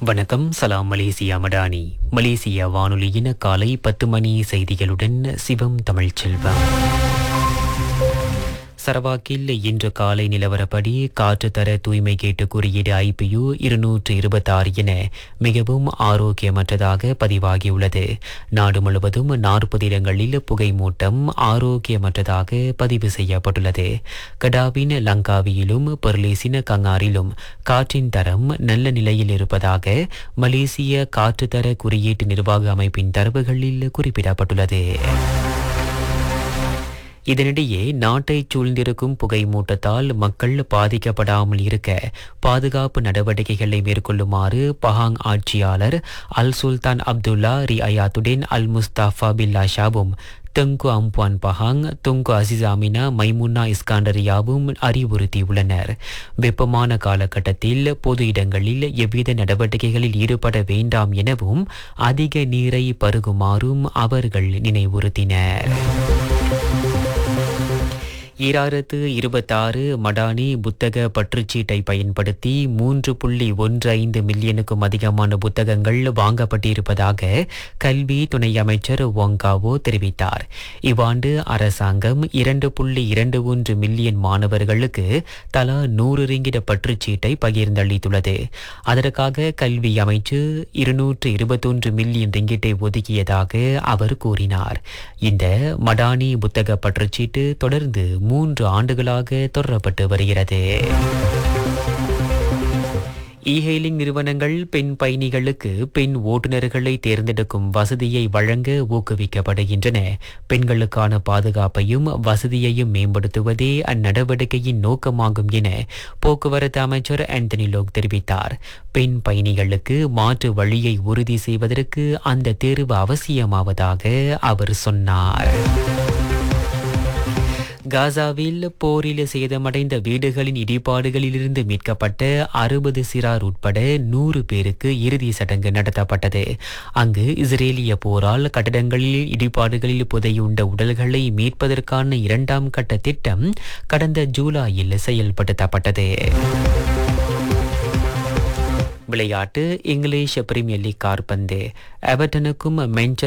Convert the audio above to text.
வணக்கம் சலாம் Malaysia Madani Malaysia வானொலியின் காலை பத்து மணி செய்திகளுடன் சிவம் தமிழ்ச்செல்வம் சரவாக்கில் இன்று காலை நிலவரப்படி காற்றுத்தர தூய்மை கேட்டு குறியீடு ஐபியு இருநூற்று இருபத்தாறு என மிகவும் ஆரோக்கியமற்றதாக பதிவாகியுள்ளது நாடு முழுவதும் நாற்பது இடங்களில் புகை மூட்டம் ஆரோக்கியமற்றதாக பதிவு செய்யப்பட்டுள்ளது கடாவின் லங்காவியிலும் பெர்லேசின் கங்காரிலும் காற்றின் தரம் நல்ல நிலையில் இருப்பதாக மலேசிய காற்றுத்தர குறியீட்டு நிர்வாக அமைப்பின் தரவுகளில் குறிப்பிடப்பட்டுள்ளது இதனிடையே நாட்டை சூழ்ந்திருக்கும் புகை மூட்டத்தால் மக்கள் பாதிக்கப்படாமல் இருக்க பாதுகாப்பு நடவடிக்கைகளை மேற்கொள்ளுமாறு பஹாங் ஆட்சியாளர் அல் சுல்தான் அப்துல்லா ரி அயாத்துடன் அல் முஸ்தாஃபா பில்லா ஷாவும் தெங்கு அம்பான் பஹாங் தொங்கு அசிசாமினா மைமுன்னா இஸ்காண்டரியாவும் அறிவுறுத்தியுள்ளனர் வெப்பமான காலகட்டத்தில் பொது இடங்களில் எவ்வித நடவடிக்கைகளில் ஈடுபட வேண்டாம் எனவும் அதிக நீரை பருகுமாறும் அவர்கள் நினைவுறுத்தினர் ஈராயிரத்து இருபத்தாறு மடானி புத்தக பற்றுச்சீட்டை பயன்படுத்தி மூன்று புள்ளி ஒன்று ஐந்து மில்லியனுக்கும் அதிகமான புத்தகங்கள் வாங்கப்பட்டிருப்பதாக கல்வி துணை அமைச்சர் ஒங்காவோ தெரிவித்தார் இவ்வாண்டு அரசாங்கம் இரண்டு புள்ளி இரண்டு ஒன்று மில்லியன் மாணவர்களுக்கு தலா நூறு ரிங்கிட பற்றுச்சீட்டை பகிர்ந்தளித்துள்ளது அதற்காக கல்வி அமைச்சு இருநூற்று இருபத்தொன்று மில்லியன் ரிங்கிட்டை ஒதுக்கியதாக அவர் கூறினார் இந்த மடானி புத்தக பற்றுச்சீட்டு தொடர்ந்து மூன்று ஆண்டுகளாக தொடரப்பட்டு வருகிறது இ-ஹெயிலிங் நிறுவனங்கள் பெண் பயணிகளுக்கு பெண் ஓட்டுநர்களை தேர்ந்தெடுக்கும் வசதியை வழங்க ஊக்குவிக்கப்படுகின்றன பெண்களுக்கான பாதுகாப்பையும் வசதியையும் மேம்படுத்துவதே அந்நடவடிக்கையின் நோக்கமாகும் என போக்குவரத்து அமைச்சர் ஆந்தனி லோக் தெரிவித்தார் பெண் பயணிகளுக்கு மாற்று வழியை உறுதி செய்வதற்கு அந்த தேர்வு அவசியமாவதாக அவர் சொன்னார் காசாவில் போரில் சேதமடைந்த வீடுகளின் இடிபாடுகளிலிருந்து மீட்கப்பட்ட அறுபது சிறார் உட்பட நூறு பேருக்கு இறுதி சடங்கு நடத்தப்பட்டது அங்கு இஸ்ரேலிய போரால் கட்டடங்களில் இடிபாடுகளில் புதையுண்ட உடல்களை மீட்பதற்கான இரண்டாம் கட்ட திட்டம் கடந்த ஜூலையில் செயல்படுத்தப்பட்டது விளையாட்டு இங்கிலீஷ் பிரீமியர் லீக் கார்பந்து எவர்டனுக்கும் மென்செஸ்டர்